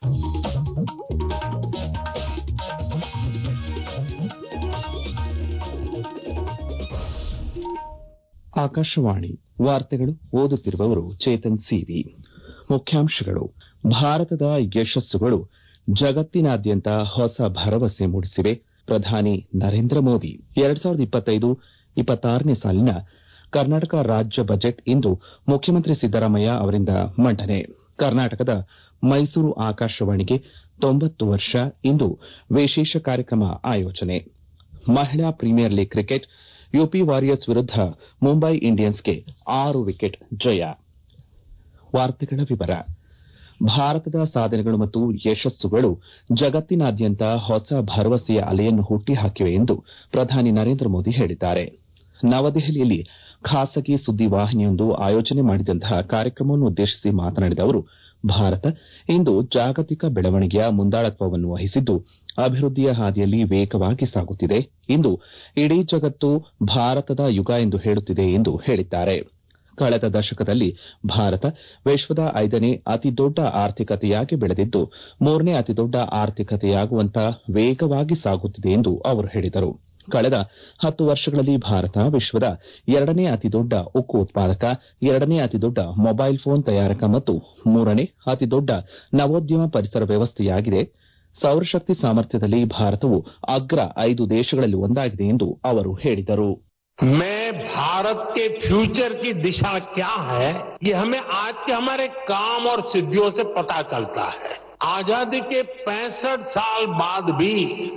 ಆಕಾಶವಾಣಿ ವಾರ್ತೆಗಳು ಓದುತ್ತಿರುವವರು ಚೇತನ್ ಸಿವಿ ಮುಖ್ಯಾಂಶಗಳು ಭಾರತದ ಯಶಸ್ಸುಗಳು ಜಗತ್ತಿನಾದ್ಯಂತ ಹೊಸ ಭರವಸೆ ಮೂಡಿಸಿವೆ ಪ್ರಧಾನಿ ನರೇಂದ್ರ ಮೋದಿ ನೇ ಸಾಲಿನ ಕರ್ನಾಟಕ ರಾಜ್ಯ ಬಜೆಟ್ ಇಂದು ಮುಖ್ಯಮಂತ್ರಿ ಸಿದ್ದರಾಮಯ್ಯ ಅವರಿಂದ ಮಂಡನೆ ಕರ್ನಾಟಕದ ಮೈಸೂರು ಆಕಾಶವಾಣಿಗೆ ತೊಂಬತ್ತು ವರ್ಷ ಇಂದು ವಿಶೇಷ ಕಾರ್ಯಕ್ರಮ ಆಯೋಜನೆ ಮಹಿಳಾ Premier League cricket UP Warriors ವಿರುದ್ದ ಮುಂಬೈ ಇಂಡಿಯನ್ಸ್ಗೆ ಆರು ವಿಕೆಟ್ ಜಯ ಭಾರತದ ಸಾಧನೆಗಳು ಮತ್ತು ಯಶಸ್ಸುಗಳು ಜಗತ್ತಿನಾದ್ಯಂತ ಹೊಸ ಭರವಸೆಯ ಅಲೆಯನ್ನು ಹುಟ್ಟುಹಾಕಿವೆ ಎಂದು ಪ್ರಧಾನಿ ನರೇಂದ್ರ ಮೋದಿ ಹೇಳಿದ್ದಾರೆ ನವದೆಹಲಿಯಲ್ಲಿ ಖಾಸಗಿ ಸುದ್ದಿವಾಹಿನಿಯೊಂದು ಆಯೋಜನೆ ಮಾಡಿದಂತಹ ಕಾರ್ಯಕ್ರಮವನ್ನುದ್ದೇಶಿಸಿ ಮಾತನಾಡಿದ ಅವರು ಭಾರತ ಇಂದು ಜಾಗತಿಕ ಬೆಳವಣಿಗೆಯ ಮುಂದಾಳತ್ವವನ್ನು ವಹಿಸಿದ್ದು ಅಭಿವೃದ್ದಿಯ ಹಾದಿಯಲ್ಲಿ ವೇಗವಾಗಿ ಸಾಗುತ್ತಿದೆ ಇಂದು ಇಡೀ ಜಗತ್ತು ಭಾರತದ ಯುಗ ಎಂದು ಹೇಳುತ್ತಿದೆ ಎಂದು ಹೇಳಿದ್ದಾರೆ ಕಳೆದ ದಶಕದಲ್ಲಿ ಭಾರತ ವಿಶ್ವದ ಐದನೇ ಅತಿದೊಡ್ಡ ಆರ್ಥಿಕತೆಯಾಗಿ ಬೆಳೆದಿದ್ದು ಮೂರನೇ ಅತಿದೊಡ್ಡ ಆರ್ಥಿಕತೆಯಾಗುವತ್ತ ವೇಗವಾಗಿ ಸಾಗುತ್ತಿದೆ ಎಂದು ಅವರು ಹೇಳಿದರು ಕಳೆದ ಹತ್ತು ವರ್ಷಗಳಲ್ಲಿ ಭಾರತ ವಿಶ್ವದ ಎರಡನೇ ಅತಿದೊಡ್ಡ ಉಕ್ಕು ಉತ್ಪಾದಕ ಎರಡನೇ ಅತಿದೊಡ್ಡ ಮೊಬೈಲ್ ಫೋನ್ ತಯಾರಕ ಮತ್ತು ಮೂರನೇ ಅತಿದೊಡ್ಡ ನವೋದ್ಯಮ ಪರಿಸರ ವ್ಯವಸ್ಥೆಯಾಗಿದೆ ಸೌರಶಕ್ತಿ ಸಾಮರ್ಥ್ಯದಲ್ಲಿ ಭಾರತವು ಅಗ್ರ ಐದು ದೇಶಗಳಲ್ಲಿ ಒಂದಾಗಿದೆ ಎಂದು ಅವರು ಹೇಳಿದರು मैं भारत के फ्यूचर की दिशा क्या है ये हमें आज के हमारे काम और सिद्धियों से पता चलता है आजादी के पैंसठ साल बाद भी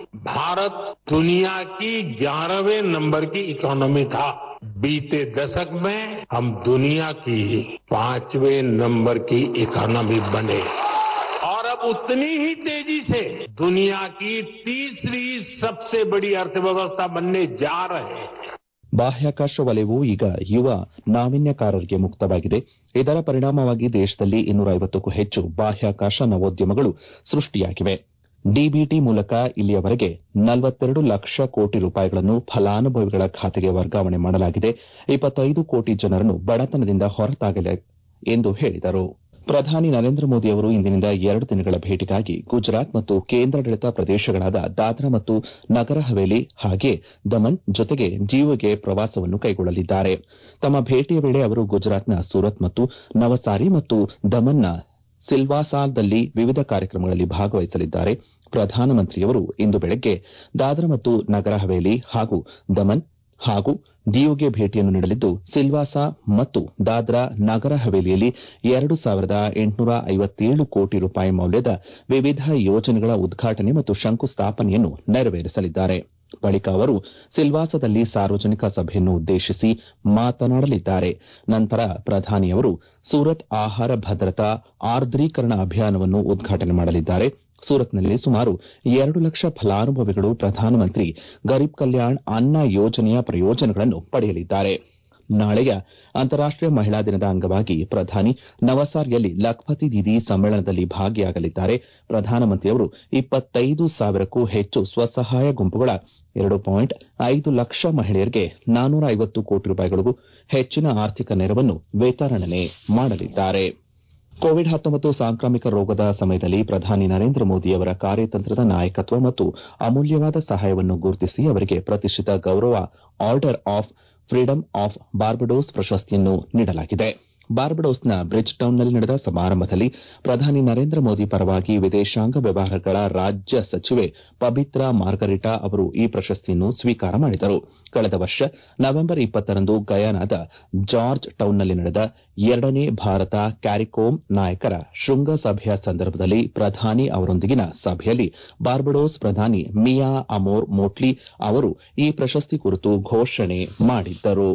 भारत दुनिया की ग्यारहवें नंबर की इकोनॉमी था बीते दशक में हम दुनिया की पांचवें नंबर की इकोनॉमी बने और अब उतनी ही तेजी से दुनिया की तीसरी सबसे बड़ी अर्थव्यवस्था बनने जा रहे हैं ಬಾಹ್ಯಾಕಾಶ ವಲಯವು ಈಗ ಯುವ ನಾವೀನ್ಯಕಾರರಿಗೆ ಮುಕ್ತವಾಗಿದೆ ಇದರ ಪರಿಣಾಮವಾಗಿ ದೇಶದಲ್ಲಿ ಇನ್ನೂರ ಐವತ್ತಕ್ಕೂ ಹೆಚ್ಚು ಬಾಹ್ಯಾಕಾಶ ನವೋದ್ಯಮಗಳು ಸೃಷ್ಟಿಯಾಗಿವೆ ಡಿಬಿಟಿ ಮೂಲಕ ಇಲ್ಲಿಯವರೆಗೆ ನಲವತ್ತೆರಡು ಲಕ್ಷ ಕೋಟಿ ರೂಪಾಯಿಗಳನ್ನು ಫಲಾನುಭವಿಗಳ ಖಾತೆಗೆ ವರ್ಗಾವಣೆ ಮಾಡಲಾಗಿದೆ ಇಪ್ಪತ್ತೈದು ಕೋಟಿ ಜನರನ್ನು ಬಡತನದಿಂದ ಹೊರತಾಗಲಾಗಿದೆ ಎಂದು ಹೇಳಿದರು ಪ್ರಧಾನಿ ನರೇಂದ್ರ ಮೋದಿ ಅವರು ಇಂದಿನಿಂದ ಎರಡು ದಿನಗಳ ಭೇಟಿಗಾಗಿ ಗುಜರಾತ್ ಮತ್ತು ಕೇಂದ್ರಾಡಳಿತ ಪ್ರದೇಶಗಳಾದ ದಾದ್ರಾ ಮತ್ತು ನಗರ ಹವೇಲಿ ಹಾಗೆಯೇ ದಮನ್ ಜೊತೆಗೆ ಡಿಯುಗೆ ಪ್ರವಾಸವನ್ನು ಕೈಗೊಳ್ಳಲಿದ್ದಾರೆ ತಮ್ಮ ಭೇಟಿಯ ವೇಳೆ ಅವರು ಗುಜರಾತ್ನ ಸೂರತ್ ಮತ್ತು ನವಸಾರಿ ಮತ್ತು ದಮನ್ನ ಸಿಲ್ವಾಸಾದಲ್ಲಿ ವಿವಿಧ ಕಾರ್ಯಕ್ರಮಗಳಲ್ಲಿ ಭಾಗವಹಿಸಲಿದ್ದಾರೆ ಪ್ರಧಾನಮಂತ್ರಿಯವರು ಇಂದು ಬೆಳಗ್ಗೆ ದಾದ್ರಾ ಮತ್ತು ನಗರ ಹವೇಲಿ ಹಾಗೂ ದಮನ್ ಹಾಗೂ ಡಿಯುಗೆ ಭೇಟಿಯನ್ನು ನೀಡಲಿದ್ದು ಸಿಲ್ವಾಸಾ ಮತ್ತು ದಾದ್ರಾ ನಗರ ಹವೇಲಿಯಲ್ಲಿ ಎರಡು ಸಾವಿರದ ಎಂಟುನೂರ ಐವತ್ತೇಳು ಕೋಟಿ ರೂಪಾಯಿ ಮೌಲ್ಯದ ವಿವಿಧ ಯೋಜನೆಗಳ ಉದ್ಘಾಟನೆ ಮತ್ತು ಶಂಕುಸ್ಥಾಪನೆಯನ್ನು ನೆರವೇರಿಸಲಿದ್ದಾರೆ ಬಳಿಕ ಅವರು ಸಿಲ್ವಾಸಾದಲ್ಲಿ ಸಾರ್ವಜನಿಕ ಸಭೆಯನ್ನು ಉದ್ದೇಶಿಸಿ ಮಾತನಾಡಲಿದ್ದಾರೆ ನಂತರ ಪ್ರಧಾನಿಯವರು ಸೂರತ್ ಆಹಾರ ಭದ್ರತಾ ಆರ್ದ್ರೀಕರಣ ಅಭಿಯಾನವನ್ನು ಉದ್ಘಾಟನೆ ಮಾಡಲಿದ್ದಾರೆ ಸೂರತ್ನಲ್ಲಿ ಸುಮಾರು ಎರಡು ಲಕ್ಷ ಫಲಾನುಭವಿಗಳು ಪ್ರಧಾನಮಂತ್ರಿ ಗರೀಬ್ ಕಲ್ಯಾಣ್ ಅನ್ನ ಯೋಜನೆಯ ಪ್ರಯೋಜನಗಳನ್ನು ಪಡೆಯಲಿದ್ದಾರೆ ನಾಳೆಯ ಅಂತಾರಾಷ್ಟೀಯ ಮಹಿಳಾ ದಿನದ ಅಂಗವಾಗಿ ಪ್ರಧಾನಿ ನವಸಾರಿಯಲ್ಲಿ ಲಖ್ಪತಿ ದೀದಿ ಸಮ್ಮೇಳನದಲ್ಲಿ ಭಾಗಿಯಾಗಲಿದ್ದಾರೆ ಪ್ರಧಾನಮಂತ್ರಿಯವರು ಇಪ್ಪತ್ತೈದು ಸಾವಿರಕ್ಕೂ ಹೆಚ್ಚು ಸ್ವಸಹಾಯ ಗುಂಪುಗಳ ಎರಡು ಪಾಯಿಂಟ್ ಐದು ಲಕ್ಷ ಮಹಿಳೆಯರಿಗೆ ನಾನ್ನೂರ ಐವತ್ತು ಕೋಟಿ ರೂಪಾಯಿಗಳಿಗೂ ಹೆಚ್ಚಿನ ಆರ್ಥಿಕ ನೆರವನ್ನು ವಿತರಣೆ ಮಾಡಲಿದ್ದಾರೆ ಕೋವಿಡ್ ಸಾಂಕ್ರಾಮಿಕ ರೋಗದ ಸಮಯದಲ್ಲಿ ಪ್ರಧಾನಿ ನರೇಂದ್ರ ಮೋದಿ ಅವರ ಕಾರ್ಯತಂತ್ರದ ನಾಯಕತ್ವ ಮತ್ತು ಅಮೂಲ್ಯವಾದ ಸಹಾಯವನ್ನು ಗುರುತಿಸಿ ಅವರಿಗೆ ಪ್ರತಿಷ್ಠಿತ ಗೌರವ Order of Freedom of Barbados ಪ್ರಶಸ್ತಿಯನ್ನು ನೀಡಲಾಗಿದೆ ಬಾರ್ಬಡೋಸ್ನ ಬ್ರಿಡ್ಜ್ ಟೌನ್ನಲ್ಲಿ ನಡೆದ ಸಮಾರಂಭದಲ್ಲಿ ಪ್ರಧಾನಿ ನರೇಂದ್ರ ಮೋದಿ ಪರವಾಗಿ ವಿದೇಶಾಂಗ ವ್ಯವಹಾರಗಳ ರಾಜ್ಯ ಸಚಿವೆ ಪಬಿತ್ರಾ ಮಾರ್ಗರಿಟಾ ಅವರು ಈ ಪ್ರಶಸ್ತಿಯನ್ನು ಸ್ವೀಕಾರ ಮಾಡಿದರು ಕಳೆದ ವರ್ಷ ನವೆಂಬರ್ ಇಪ್ಪತ್ತರಂದು ಗಯಾನಾದ ಜಾರ್ಜ್ ಟೌನ್ನಲ್ಲಿ ನಡೆದ ಎರಡನೇ ಭಾರತ ಕ್ಯಾರಿಕೋಮ್ ನಾಯಕರ ಶೃಂಗಸಭೆಯ ಸಂದರ್ಭದಲ್ಲಿ ಪ್ರಧಾನಿ ಅವರೊಂದಿಗಿನ ಸಭೆಯಲ್ಲಿ ಬಾರ್ಬಡೋಸ್ ಪ್ರಧಾನಿ ಮಿಯಾ ಅಮೋರ್ ಮೋಟ್ಲಿ ಅವರು ಈ ಪ್ರಶಸ್ತಿ ಕುರಿತು ಘೋಷಣೆ ಮಾಡಿದ್ದರು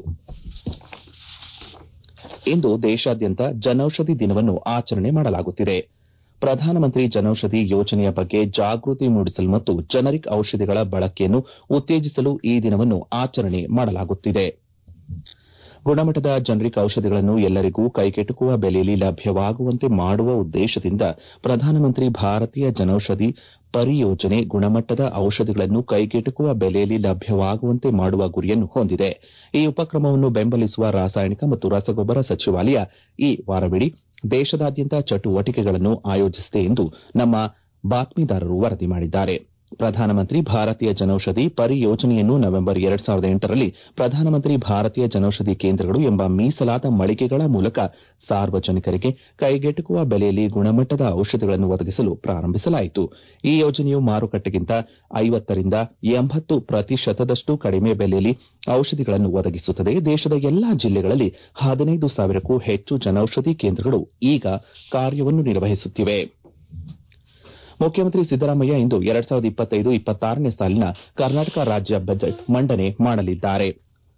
ಇಂದು ದೇಶಾದ್ಯಂತ ಜನೌಷಧಿ ದಿನವನ್ನು ಆಚರಣೆ ಮಾಡಲಾಗುತ್ತಿದೆ ಪ್ರಧಾನಮಂತ್ರಿ ಜನೌಷಧಿ ಯೋಜನೆಯ ಬಗ್ಗೆ ಜಾಗೃತಿ ಮೂಡಿಸಲು ಮತ್ತು ಜನರಿಕ್ ಔಷಧಿಗಳ ಬಳಕೆಯನ್ನು ಉತ್ತೇಜಿಸಲು ಈ ದಿನವನ್ನು ಆಚರಣೆ ಮಾಡಲಾಗುತ್ತಿದೆ ಗುಣಮಟ್ಟದ ಜನರಿಕ್ ಔಷಧಿಗಳನ್ನು ಎಲ್ಲರಿಗೂ ಕೈಗೆಟುಕುವ ಬೆಲೆಯಲ್ಲಿ ಲಭ್ಯವಾಗುವಂತೆ ಮಾಡುವ ಉದ್ದೇಶದಿಂದ ಪ್ರಧಾನಮಂತ್ರಿ ಭಾರತೀಯ ಜನೌಷಧಿ ಪರಿಯೋಜನೆ ಗುಣಮಟ್ಟದ ಔಷಧಿಗಳನ್ನು ಕೈಗೆಟುಕುವ ಬೆಲೆಯಲ್ಲಿ ಲಭ್ಯವಾಗುವಂತೆ ಮಾಡುವ ಗುರಿಯನ್ನು ಹೊಂದಿದೆ ಈ ಉಪಕ್ರಮವನ್ನು ಬೆಂಬಲಿಸುವ ರಾಸಾಯನಿಕ ಮತ್ತು ರಸಗೊಬ್ಬರ ಸಚಿವಾಲಯ ಈ ವಾರವಿಡೀ ದೇಶದಾದ್ಯಂತ ಚಟುವಟಿಕೆಗಳನ್ನು ಆಯೋಜಿಸಿದೆ ಎಂದು ನಮ್ಮ ಬಾತ್ಮೀದಾರರು ವರದಿ ಮಾಡಿದ್ದಾರೆ ಪ್ರಧಾನಮಂತ್ರಿ ಭಾರತೀಯ ಜನೌಷಧಿ ಪರಿಯೋಜನೆಯನ್ನು ನವೆಂಬರ್ ಎರಡು ಸಾವಿರದ ಎಂಟರಲ್ಲಿ ಪ್ರಧಾನಮಂತ್ರಿ ಭಾರತೀಯ ಜನೌಷಧಿ ಕೇಂದ್ರಗಳು ಎಂಬ ಮೀಸಲಾದ ಮಳಿಗೆಗಳ ಮೂಲಕ ಸಾರ್ವಜನಿಕರಿಗೆ ಕೈಗೆಟುಕುವ ಬೆಲೆಯಲ್ಲಿ ಗುಣಮಟ್ಟದ ಔಷಧಿಗಳನ್ನು ಒದಗಿಸಲು ಪ್ರಾರಂಭಿಸಲಾಯಿತು ಈ ಯೋಜನೆಯು ಮಾರುಕಟ್ಟೆಗಿಂತ ಐವತ್ತರಿಂದ ಎಂಬತ್ತು ಪ್ರತಿಶತದಷ್ಟು ಕಡಿಮೆ ಬೆಲೆಯಲ್ಲಿ ಔಷಧಿಗಳನ್ನು ಒದಗಿಸುತ್ತದೆ ದೇಶದ ಎಲ್ಲಾ ಜಿಲ್ಲೆಗಳಲ್ಲಿ ಹದಿನೈದು ಸಾವಿರಕ್ಕೂ ಹೆಚ್ಚು ಜನೌಷಧಿ ಕೇಂದ್ರಗಳು ಈಗ ಕಾರ್ಯವನ್ನು ನಿರ್ವಹಿಸುತ್ತಿವೆ ಮುಖ್ಯಮಂತ್ರಿ ಸಿದ್ದರಾಮಯ್ಯ ಇಂದು ಎರಡ್ ಸಾವಿರದ ಇಪ್ಪತ್ತೈದು ಇಪ್ಪತ್ತಾರನೇ ಸಾಲಿನ ಕರ್ನಾಟಕ ರಾಜ್ಯ ಬಜೆಟ್ ಮಂಡನೆ ಮಾಡಲಿದ್ದಾರೆ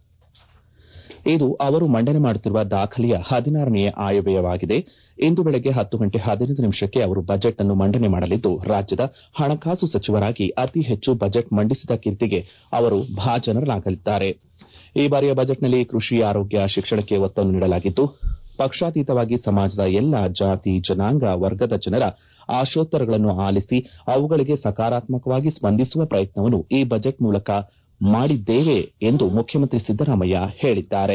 ಇದು ಅವರು ಮಂಡನೆ ಮಾಡುತ್ತಿರುವ ದಾಖಲೆಯ ಹದಿನಾರನೆಯ ಆಯವ್ಯಯವಾಗಿದೆ ಇಂದು ಬೆಳಗ್ಗೆ ಹತ್ತು ಗಂಟೆ ಹದಿನೈದು ನಿಮಿಷಕ್ಕೆ ಅವರು ಬಜೆಟ್ ಅನ್ನು ಮಂಡನೆ ಮಾಡಲಿದ್ದು ರಾಜ್ಯದ ಹಣಕಾಸು ಸಚಿವರಾಗಿ ಅತಿ ಹೆಚ್ಚು ಬಜೆಟ್ ಮಂಡಿಸಿದ ಕೀರ್ತಿಗೆ ಅವರು ಭಾಜನರಾಗಲಿದ್ದಾರೆ ಈ ಬಾರಿಯ ಬಜೆಟ್ನಲ್ಲಿ ಕೃಷಿ ಆರೋಗ್ಯ ಶಿಕ್ಷಣಕ್ಕೆ ಒತ್ತನ್ನು ನೀಡಲಾಗಿದ್ದು ಪಕ್ಷಾತೀತವಾಗಿ ಸಮಾಜದ ಎಲ್ಲಾ ಜಾತಿ ಜನಾಂಗ ವರ್ಗದ ಜನರ ಆಶೋತ್ತರಗಳನ್ನು ಆಲಿಸಿ ಅವುಗಳಿಗೆ ಸಕಾರಾತ್ಮಕವಾಗಿ ಸ್ಪಂದಿಸುವ ಪ್ರಯತ್ನವನ್ನು ಈ ಬಜೆಟ್ ಮೂಲಕ ಮಾಡಿದ್ದೇವೆ ಎಂದು ಮುಖ್ಯಮಂತ್ರಿ ಸಿದ್ದರಾಮಯ್ಯ ಹೇಳಿದ್ದಾರೆ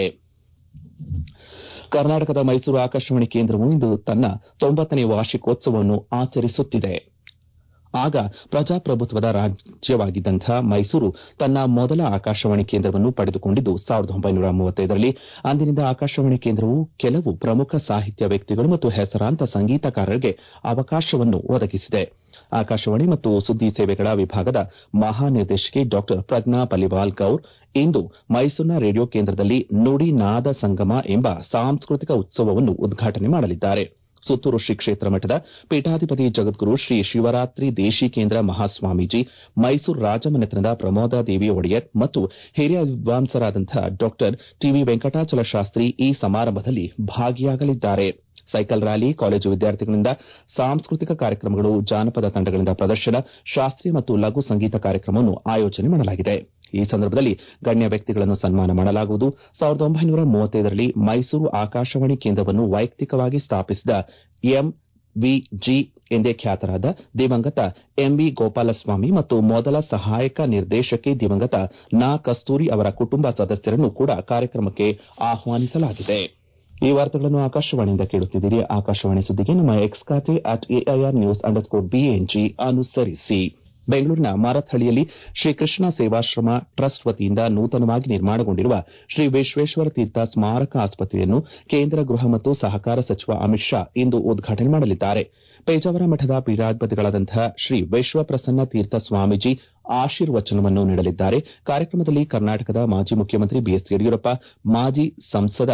ಕರ್ನಾಟಕದ ಮೈಸೂರು ಆಕಾಶವಾಣಿ ಕೇಂದ್ರವು ಇಂದು ತನ್ನ ತೊಂಬತ್ತನೇ ವಾರ್ಷಿಕೋತ್ಸವವನ್ನು ಆಚರಿಸುತ್ತಿದೆ ಆಗ ಪ್ರಜಾಪ್ರಭುತ್ವದ ರಾಜ್ಯವಾಗಿದ್ದಂಥ ಮೈಸೂರು ತನ್ನ ಮೊದಲ ಆಕಾಶವಾಣಿ ಕೇಂದ್ರವನ್ನು ಪಡೆದುಕೊಂಡಿದ್ದು ಸಾವಿರದ ಒಂಬೈನೂರ ಮೂವತ್ತೈದರಲ್ಲಿ ಅಂದಿನಿಂದ ಆಕಾಶವಾಣಿ ಕೇಂದ್ರವು ಕೆಲವು ಪ್ರಮುಖ ಸಾಹಿತ್ಯ ವ್ಯಕ್ತಿಗಳು ಮತ್ತು ಹೆಸರಾಂತ ಸಂಗೀತಕಾರರಿಗೆ ಅವಕಾಶವನ್ನು ಒದಗಿಸಿದೆ ಆಕಾಶವಾಣಿ ಮತ್ತು ಸುದ್ದಿ ಸೇವೆಗಳ ವಿಭಾಗದ ಮಹಾನಿರ್ದೇಶಕಿ ಡಾ ಪ್ರಜ್ಞಾ ಪಲಿವಾಲ್ ಗೌರ್ ಇಂದು ಮೈಸೂರಿನ ರೇಡಿಯೋ ಕೇಂದ್ರದಲ್ಲಿ ನುಡಿ ನಾದ ಸಂಗಮ ಎಂಬ ಸಾಂಸ್ಕೃತಿಕ ಉತ್ಸವವನ್ನು ಉದ್ಘಾಟನೆ ಮಾಡಲಿದ್ದಾರೆ ಸುತ್ತೂರು ಶ್ರೀ ಕ್ಷೇತ್ರ ಮಠದ ಪೀಠಾಧಿಪತಿ ಜಗದ್ಗುರು ಶ್ರೀ ಶಿವರಾತ್ರಿ ದೇಶಿಕೇಂದ್ರ ಮಹಾಸ್ವಾಮೀಜಿ ಮೈಸೂರು ರಾಜಮನೆತನದ ಪ್ರಮೋದಾದೇವಿ ಒಡೆಯರ್ ಮತ್ತು ಹಿರಿಯ ವಿದ್ವಾಂಸರಾದಂಥ ಡಾ ಟಿವಿ ವೆಂಕಟಾಚಲ ಶಾಸ್ತ್ರಿ ಈ ಸಮಾರಂಭದಲ್ಲಿ ಭಾಗಿಯಾಗಲಿದ್ದಾರೆ ಸೈಕಲ್ ರ್ಯಾಲಿ ಕಾಲೇಜು ವಿದ್ಯಾರ್ಥಿಗಳಿಂದ ಸಾಂಸ್ಕೃತಿಕ ಕಾರ್ಯಕ್ರಮಗಳು ಜಾನಪದ ತಂಡಗಳಿಂದ ಪ್ರದರ್ಶನ ಶಾಸ್ತ್ರೀಯ ಮತ್ತು ಲಘು ಸಂಗೀತ ಕಾರ್ಯಕ್ರಮವನ್ನು ಆಯೋಜನೆ ಮಾಡಲಾಗಿದೆ ಈ ಸಂದರ್ಭದಲ್ಲಿ ಗಣ್ಯ ವ್ಯಕ್ತಿಗಳನ್ನು ಸನ್ಮಾನ ಮಾಡಲಾಗುವುದು ಸಾವಿರದ ಒಂಬೈನೂರ ಮೂವತ್ತೈದರಲ್ಲಿ ಮೈಸೂರು ಆಕಾಶವಾಣಿ ಕೇಂದ್ರವನ್ನು ವೈಯಕ್ತಿಕವಾಗಿ ಸ್ಥಾಪಿಸಿದ ಎಂವಿಜಿ ಎಂದೇ ಖ್ಯಾತರಾದ ದಿವಂಗತ ಎಂವಿ ಗೋಪಾಲಸ್ವಾಮಿ ಮತ್ತು ಮೊದಲ ಸಹಾಯಕ ನಿರ್ದೇಶಕಿ ದಿವಂಗತ ನಾ ಕಸ್ತೂರಿ ಅವರ ಕುಟುಂಬ ಸದಸ್ಯರನ್ನು ಕೂಡ ಕಾರ್ಯಕ್ರಮಕ್ಕೆ ಆಹ್ವಾನಿಸಲಾಗಿದೆ ಈ ವಾರ್ತೆಗಳನ್ನು ಆಕಾಶವಾಣಿಯಿಂದ ಕೇಳುತ್ತಿದ್ದೀರಿ ಆಕಾಶವಾಣಿ ಸುದ್ದಿಗೆ ನಮ್ಮ ಎಕ್ಸ್ ಖಾತೆ at AIR news underscore BNG ಅನುಸರಿಸಿ ಬೆಂಗಳೂರಿನ ಮಾರತ್ಹಳ್ಳಿಯಲ್ಲಿ ಶ್ರೀ ಕೃಷ್ಣ ಸೇವಾಶ್ರಮ ಟ್ರಸ್ಟ್ ವತಿಯಿಂದ ನೂತನವಾಗಿ ನಿರ್ಮಾಣಗೊಂಡಿರುವ ಶ್ರೀ ವಿಶ್ವೇಶ್ವರ ತೀರ್ಥ ಸ್ಮಾರಕ ಆಸ್ಪತ್ರೆಯನ್ನು ಕೇಂದ್ರ ಗೃಹ ಮತ್ತು ಸಹಕಾರ ಸಚಿವ ಅಮಿತ್ ಶಾ ಇಂದು ಉದ್ಘಾಟನೆ ಮಾಡಲಿದ್ದಾರೆ ಪೇಜಾವರ ಮಠದ ಪೀಠಾಧಿಪತಿಗಳಾದಂತಹ ಶ್ರೀ ವಿಶ್ವಪ್ರಸನ್ನ ತೀರ್ಥ ಸ್ವಾಮೀಜಿ ಆಶೀರ್ವಚನವನ್ನು ನೀಡಲಿದ್ದಾರೆ ಕಾರ್ಯಕ್ರಮದಲ್ಲಿ ಕರ್ನಾಟಕದ ಮಾಜಿ ಮುಖ್ಯಮಂತ್ರಿ ಬಿಎಸ್ ಯಡಿಯೂರಪ್ಪ ಮಾಜಿ ಸಂಸದ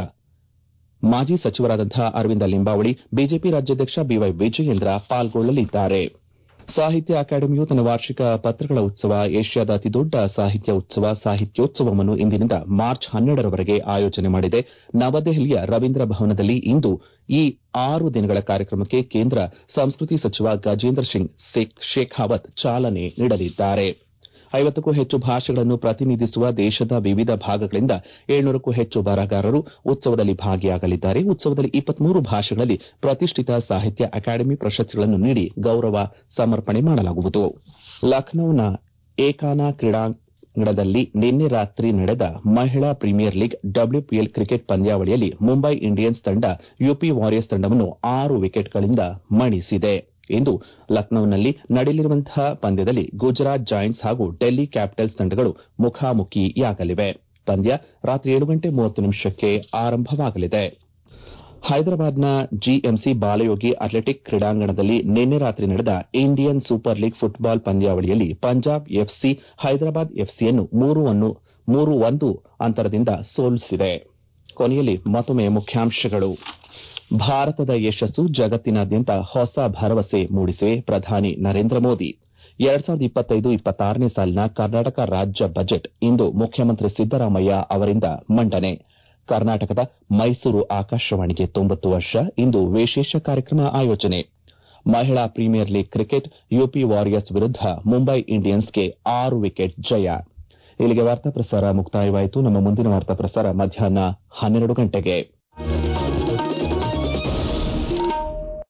ಮಾಜಿ ಸಚಿವರಾದಂತಹ ಅರವಿಂದ ಲಿಂಬಾವಳಿ ಬಿಜೆಪಿ ರಾಜ್ಯಾಧ್ಯಕ್ಷ ಬಿವೈ ವಿಜಯೇಂದ್ರ ಪಾಲ್ಗೊಳ್ಳಲಿದ್ದಾರೆ ಸಾಹಿತ್ಯ ಅಕಾಡೆಮಿಯು ತನ್ನ ವಾರ್ಷಿಕ ಪತ್ರಗಳ ಉತ್ಸವ ಏಷ್ಯಾದ ಅತಿದೊಡ್ಡ ಸಾಹಿತ್ಯ ಉತ್ಸವ ಸಾಹಿತ್ಯೋತ್ಸವವನ್ನು ಇಂದಿನಿಂದ ಮಾರ್ಚ್ ಹನ್ನೆರಡರವರೆಗೆ ಆಯೋಜನೆ ಮಾಡಿದೆ ನವದೆಹಲಿಯ ರವೀಂದ್ರ ಭವನದಲ್ಲಿ ಇಂದು ಈ ಆರು ದಿನಗಳ ಕಾರ್ಯಕ್ರಮಕ್ಕೆ ಕೇಂದ್ರ ಸಂಸ್ಕೃತಿ ಸಚಿವ ಗಜೇಂದ್ರ ಸಿಂಗ್ ಶೇಖಾವತ್ ಚಾಲನೆ ನೀಡಲಿದ್ದಾರೆ ಐವತ್ತಕ್ಕೂ ಹೆಚ್ಚು ಭಾಷೆಗಳನ್ನು ಪ್ರತಿನಿಧಿಸುವ ದೇಶದ ವಿವಿಧ ಭಾಗಗಳಿಂದ ಏಳ್ನೂರಕ್ಕೂ ಹೆಚ್ಚು ಬರಹಗಾರರು ಉತ್ಸವದಲ್ಲಿ ಭಾಗಿಯಾಗಲಿದ್ದಾರೆ ಉತ್ಸವದಲ್ಲಿ ಇಪ್ಪತ್ಮೂರು ಭಾಷೆಗಳಲ್ಲಿ ಪ್ರತಿಷ್ಠಿತ ಸಾಹಿತ್ಯ ಅಕಾಡೆಮಿ ಪ್ರಶಸ್ತಿಗಳನ್ನು ನೀಡಿ ಗೌರವ ಸಮರ್ಪಣೆ ಮಾಡಲಾಗುವುದು ಲಖನೌನ ಏಕಾನ ಕ್ರೀಡಾಂಗಣದಲ್ಲಿ ನಿನ್ನೆ ರಾತ್ರಿ ನಡೆದ ಮಹಿಳಾ ಪ್ರೀಮಿಯರ್ ಲೀಗ್ ಡಬ್ಲ್ಯೂಪಿಎಲ್ ಕ್ರಿಕೆಟ್ ಪಂದ್ಯಾವಳಿಯಲ್ಲಿ ಮುಂಬೈ ಇಂಡಿಯನ್ಸ್ ತಂಡ ಯುಪಿ ವಾರಿಯರ್ಸ್ ತಂಡವನ್ನು ಆರು ವಿಕೆಟ್ಗಳಿಂದ ಮಣಿಸಿದೆ ಇಂದು ಲಖನೌನಲ್ಲಿ ನಡೆಯಲಿರುವಂತಹ ಪಂದ್ಯದಲ್ಲಿ ಗುಜರಾತ್ ಜಾಯಿಂಟ್ಸ್ ಹಾಗೂ ಡೆಲ್ಲಿ ಕ್ಯಾಪಿಟಲ್ಸ್ ತಂಡಗಳು ಮುಖಾಮುಖಿಯಾಗಲಿವೆ ಪಂದ್ಯ ರಾತ್ರಿ ಏಳು ಗಂಟೆ ಮೂವತ್ತು ನಿಮಿಷಕ್ಕೆ ಆರಂಭವಾಗಲಿದೆ ಹೈದರಾಬಾದ್ನ ಜಿಎಂಸಿ ಬಾಲಯೋಗಿ ಅಥ್ಲೆಟಿಕ್ ಕ್ರೀಡಾಂಗಣದಲ್ಲಿ ನಿನ್ನೆ ರಾತ್ರಿ ನಡೆದ ಇಂಡಿಯನ್ ಸೂಪರ್ ಲೀಗ್ ಫುಟ್ಬಾಲ್ ಪಂದ್ಯಾವಳಿಯಲ್ಲಿ ಪಂಜಾಬ್ ಎಫ್ಸಿ ಹೈದರಾಬಾದ್ ಎಫ್ಸಿಯನ್ನು ಮೂರು ಒಂದು ಅಂತರದಿಂದ ಸೋಲಿಸಿದೆ ಕೊನೆಯಲ್ಲಿ ಮತ್ತೊಮ್ಮೆ ಮುಖ್ಯಾಂಶಗಳು ಭಾರತದ ಯಶಸ್ಸು ಜಗತ್ತಿನಾದ್ಯಂತ ಹೊಸ ಭರವಸೆ ಮೂಡಿಸಿವೆ ಪ್ರಧಾನಿ ನರೇಂದ್ರ ಮೋದಿ ಎರಡ್ ಸಾವಿರದ ಇಪ್ಪತ್ತೈದು ಇಪ್ಪತ್ತಾರನೇ ಸಾಲಿನ ಕರ್ನಾಟಕ ರಾಜ್ಯ ಬಜೆಟ್ ಇಂದು ಮುಖ್ಯಮಂತ್ರಿ ಸಿದ್ದರಾಮಯ್ಯ ಅವರಿಂದ ಮಂಡನೆ ಕರ್ನಾಟಕದ ಮೈಸೂರು ಆಕಾಶವಾಣಿಗೆ ತೊಂಬತ್ತು ವರ್ಷ ಇಂದು ವಿಶೇಷ ಕಾರ್ಯಕ್ರಮ ಆಯೋಜನೆ ಮಹಿಳಾ Premier League cricket UP Warriors ವಿರುದ್ಧ ಮುಂಬೈ ಇಂಡಿಯನ್ಸ್ಗೆ ಆರು ವಿಕೆಟ್ ಜಯ ಇಲ್ಲಿಗೆ ವಾರ್ತಾ ಪ್ರಸಾರ ಮುಕ್ತಾಯವಾಯಿತು ನಮ್ಮ ಮುಂದಿನ ವಾರ್ತಾ ಪ್ರಸಾರ ಮಧ್ಯಾಹ್ನ ಹನ್ನೆರಡು ಗಂಟೆಗೆ